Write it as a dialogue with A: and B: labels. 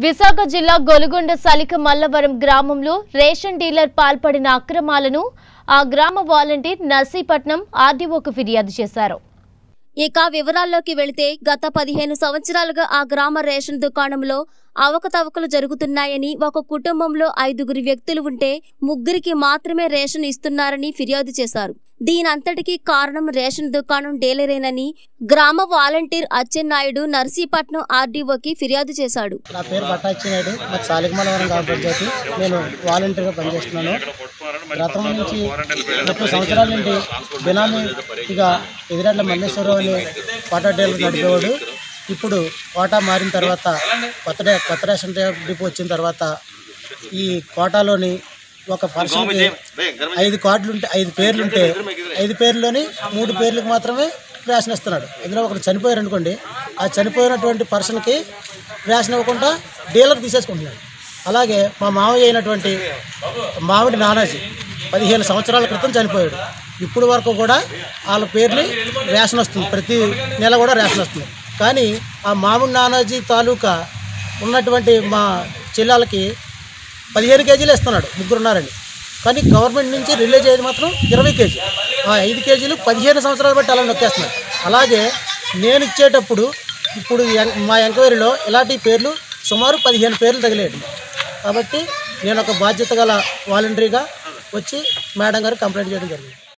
A: విశాఖ జిల్లా గొలుగొండ సలిక మల్లవరం గ్రామంలో ration dealer పాల్పడిన అక్రమాలను ఆ గ్రామ వాలంటీర్ నర్సీపట్నం ఆర్డీఓకు ఫిర్యాదు చేశారు
B: ఇక వివరాల్లోకి వెళితే గత పదిహేను సంవత్సరాలుగా ఆ గ్రామ రేషన్ దుకాణంలో అవకతవకలు జరుగుతున్నాయని ఒక కుటుంబంలో ఐదుగురు వ్యక్తులు ఉంటే ముగ్గురికి మాత్రమే రేషన్ ఇస్తున్నారని ఫిర్యాదు చేశారు దీనంతటికీ కారణం రేషన్ దుకాణం డీలరేనని గ్రామ వాలంటీర్ అచ్చెన్నాయుడు నర్సీపట్నం ఆర్డీఓకి ఫిర్యాదు చేశాడు
C: నా పేరు బట్టాచినాయుడు మాది సాలికమలవరం గ్రామ పంచాయతీ నేను వాలంటీర్గా పనిచేస్తున్నాను గతం నుంచి ముప్పై సంవత్సరాల నుండి బినామీగా ఎదిరాట్ల మల్లేశ్వరరావు అనే కోటా డీలర్ నడిపేవాడు ఇప్పుడు కోటా మారిన తర్వాత కొత్త డే- కొత్త రేషన్ డిపో వచ్చిన తర్వాత ఈ కోటాలోని ఒక పర్సన్కి ఐదు కార్డులు ఉంటే ఐదు పేర్లు ఉంటే ఐదు పేర్లోని మూడు పేర్లకు మాత్రమే రేషన్ ఇస్తున్నాడు అందులో ఒకరు చనిపోయారు అనుకోండి ఆ చనిపోయినటువంటి పర్సన్కి రేషన్ ఇవ్వకుండా డీలర్ తీసేసుకుంటున్నాడు అలాగే మా మామయ్య అయినటువంటి మామిడి నానాజీ పదిహేను సంవత్సరాల క్రితం చనిపోయాడు ఇప్పుడు వరకు కూడా వాళ్ళ పేర్లు రేషన్ వస్తుంది ప్రతి నెల కూడా రేషన్ వస్తుంది కానీ ఆ మామిడి నానాజీ తాలూకా ఉన్నటువంటి మా చెల్లెలకి పదిహేను కేజీలు ఇస్తున్నాడు ముగ్గురు ఉన్నారని కానీ గవర్నమెంట్ నుంచి రిలీజ్ అయ్యేది మాత్రం ఇరవై కేజీ ఆ ఐదు కేజీలు పదిహేను సంవత్సరాలు బట్టి అలా నొక్కేస్తున్నాడు అలాగే నేను ఇచ్చేటప్పుడు ఇప్పుడు ఎం- మా ఎంక్వైరీలో ఇలాంటి పేర్లు సుమారు పదిహేను పేర్లు తగిలేడు కాబట్టి నేను ఒక బాధ్యత గల వాలంటరీగా వచ్చి మేడం గారు కంప్లైంట్ చేయడం జరిగింది